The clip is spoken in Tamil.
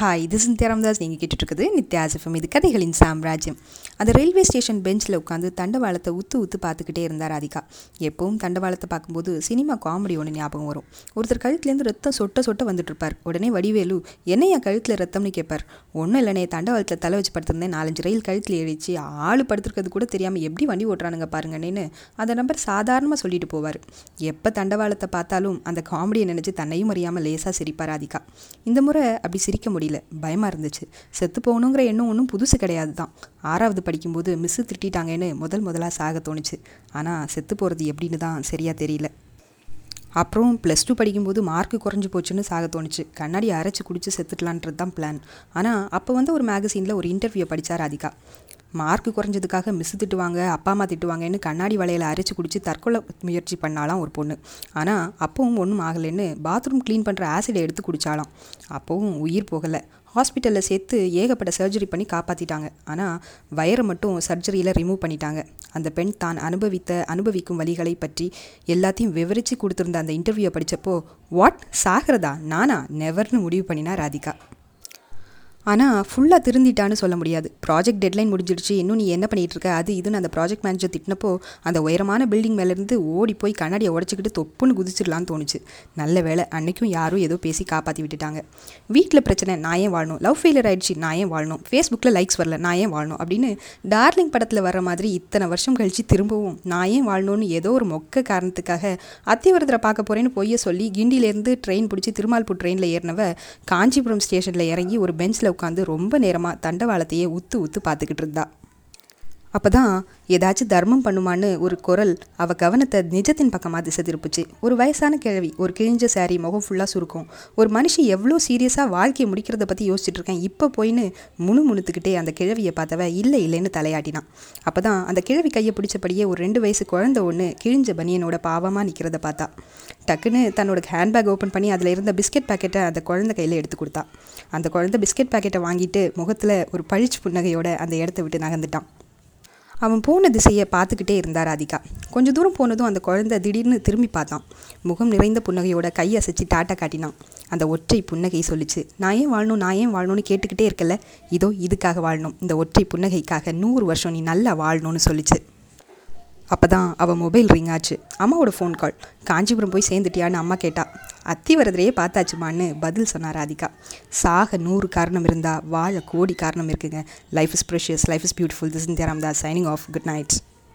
ஹாய் இது சிந்தியா ராமதாஸ் நீங்கள் கேட்டுட்ருக்குது நித்யாசிஃபம் இது கதைகளின் சாம்ராஜ்யம் அந்த ரயில்வே ஸ்டேஷன் பெஞ்சில் உட்காந்து தண்டவாளத்தை உத்து உத்து பார்த்துக்கிட்டே இருந்தார் ராதிகா எப்பவும் தண்டவாளத்தை பார்க்கும்போது சினிமா காமெடி ஒன்று ஞாபகம் வரும் ஒருத்தர் கழுத்துலேருந்து ரத்தம் சொட்ட சொட்ட வந்துட்டு இருப்பார் உடனே வடிவேலு என்னையா கழுத்தில் ரத்தம்னு கேட்பார் ஒன்றும் இல்லைனே தண்டவாளத்தில் தலை வச்சு படுத்திருந்தேன் நாலஞ்சு ரயில் கழுத்தில் ஏறிச்சு ஆள் படுத்துருக்கிறது கூட தெரியாமல் எப்படி வண்டி ஓட்டுறானுங்க பாருங்கன்னு அந்த நம்பர் சாதாரணமாக சொல்லிட்டு போவார் எப்போ தண்டவாளத்தை பார்த்தாலும் அந்த காமெடியை நினச்சி தன்னையும் அறியாமல் லேசாக சிரிப்பார் ராதிகா இந்த முறை அப்படி சிரிக்க முடியல பயமாக இருந்துச்சு செத்து போகணுங்கிற எண்ணம் ஒன்றும் புதுசு கிடையாது தான் ஆறாவது படிக்கும்போது மிஸ்ஸு திட்டாங்கன்னு முதல் முதலாக சாக தோணுச்சு ஆனால் செத்து போகிறது எப்படின்னு தான் சரியாக தெரியல அப்புறம் ப்ளஸ் டூ படிக்கும்போது மார்க் குறைஞ்சி போச்சுன்னு சாக தோணுச்சு கண்ணாடி அரைச்சி குடிச்சு செத்துடலான்றது தான் பிளான் ஆனால் அப்போ வந்து ஒரு மேகசீனில் ஒரு இன்டர்வியூ படித்தா ராதிகா மார்க் குறைஞ்சதுக்காக மிஸ் திட்டுவாங்க அப்பா அம்மா திட்டுவாங்கன்னு கண்ணாடி வலையில் அரைச்சி குடிச்சு தற்கொலை முயற்சி பண்ணாலாம் ஒரு பொண்ணு ஆனால் அப்பவும் ஒன்றும் ஆகலைன்னு பாத்ரூம் க்ளீன் பண்ணுற ஆசிடை எடுத்து குடித்தாலாம் அப்போவும் உயிர் போகலை ஹாஸ்பிட்டலில் சேர்த்து ஏகப்பட்ட சர்ஜரி பண்ணி காப்பாற்றிட்டாங்க ஆனால் வயரை மட்டும் சர்ஜரியில் ரிமூவ் பண்ணிட்டாங்க அந்த பெண் தான் அனுபவித்த அனுபவிக்கும் வழிகளை பற்றி எல்லாத்தையும் விவரித்து கொடுத்துருந்த அந்த இன்டர்வியூவை படித்தப்போ வாட் சாகிறதா நானா நெவர்னு முடிவு பண்ணினா ராதிகா ஆனால் ஃபுல்லாக திருந்திட்டான்னு சொல்ல முடியாது ப்ராஜெக்ட் டெட்லைன் முடிஞ்சிடுச்சு இன்னும் நீ என்ன பண்ணிகிட்டு இருக்க அது இதுன்னு அந்த ப்ராஜெக்ட் மேனேஜர் திட்டினப்போ அந்த உயரமான பில்டிங் மேலேருந்து ஓடி போய் கண்ணாடியை உடச்சிக்கிட்டு தொப்புன்னு குதிச்சிடலான்னு தோணுச்சு நல்ல வேலை அன்றைக்கும் யாரும் ஏதோ பேசி காப்பாற்றி விட்டுட்டாங்க வீட்டில் பிரச்சனை நான் ஏன் வாழணும் லவ் ஃபெயிலியர் ஆயிடுச்சு நான் ஏன் வாழணும் ஃபேஸ்புக்கில் லைக்ஸ் வரல நான் ஏன் வாழணும் அப்படின்னு டார்லிங் படத்தில் வர மாதிரி இத்தனை வருஷம் கழித்து திரும்பவும் நான் ஏன் வாழணும்னு ஏதோ ஒரு மொக்க காரணத்துக்காக அத்தியவரத்தில் பார்க்க போகிறேன்னு பொய்ய சொல்லி கிண்டிலேருந்து ட்ரெயின் பிடிச்சி திருமால்பூர் ட்ரெயினில் ஏறினவ காஞ்சிபுரம் ஸ்டேஷனில் இறங்கி ஒரு பெஞ்சில் உட்காந்து ரொம்ப நேரமாக தண்டவாளத்தையே உத்து உத்து பார்த்துக்கிட்டு இருந்தா அப்போ தான் ஏதாச்சும் தர்மம் பண்ணுமான்னு ஒரு குரல் அவள் கவனத்தை நிஜத்தின் பக்கமாக திசை திருப்புச்சு ஒரு வயசான கிழவி ஒரு கிழிஞ்ச சாரி முகம் ஃபுல்லாக சுருக்கும் ஒரு மனுஷன் எவ்வளோ சீரியஸாக வாழ்க்கையை முடிக்கிறத பற்றி யோசிச்சுட்டு இருக்கேன் இப்போ போயின்னு முணு முணுத்துக்கிட்டே அந்த கிழவியை பார்த்தவ இல்லை இல்லைன்னு தலையாட்டினான் அப்போ தான் அந்த கிழவி கையை பிடிச்சபடியே ஒரு ரெண்டு வயசு குழந்தை ஒன்று கிழிஞ்ச பனியனோட பாவமாக நிற்கிறத பார்த்தா டக்குன்னு தன்னோட ஹேண்ட்பேக் ஓப்பன் பண்ணி அதில் இருந்த பிஸ்கெட் பேக்கெட்டை அந்த குழந்தை கையில் எடுத்து கொடுத்தா அந்த குழந்தை பிஸ்கெட் பேக்கெட்டை வாங்கிட்டு முகத்தில் ஒரு பழிச்சு புன்னகையோட அந்த இடத்த விட்டு நகர்ந்துட்டான் அவன் போன திசையை பார்த்துக்கிட்டே இருந்தார் ராதிகா கொஞ்சம் தூரம் போனதும் அந்த குழந்தை திடீர்னு திரும்பி பார்த்தான் முகம் நிறைந்த புன்னகையோட கையை அசைச்சு டாட்டா காட்டினான் அந்த ஒற்றை புன்னகை சொல்லிச்சு நான் ஏன் வாழணும் நான் ஏன் வாழணும்னு கேட்டுக்கிட்டே இருக்கல இதோ இதுக்காக வாழணும் இந்த ஒற்றை புன்னகைக்காக நூறு வருஷம் நீ நல்லா வாழணும்னு சொல்லிச்சு அப்போ தான் அவள் மொபைல் ரிங் ஆச்சு அம்மாவோட ஃபோன் கால் காஞ்சிபுரம் போய் சேர்ந்துட்டியான்னு அம்மா கேட்டா அத்தி வரதுலேயே பார்த்தாச்சுமான்னு பதில் சொன்னார் ராதிகா சாக நூறு காரணம் இருந்தால் வாழ கோடி காரணம் இருக்குங்க life is precious life is beautiful this India Ramdas signing off good nights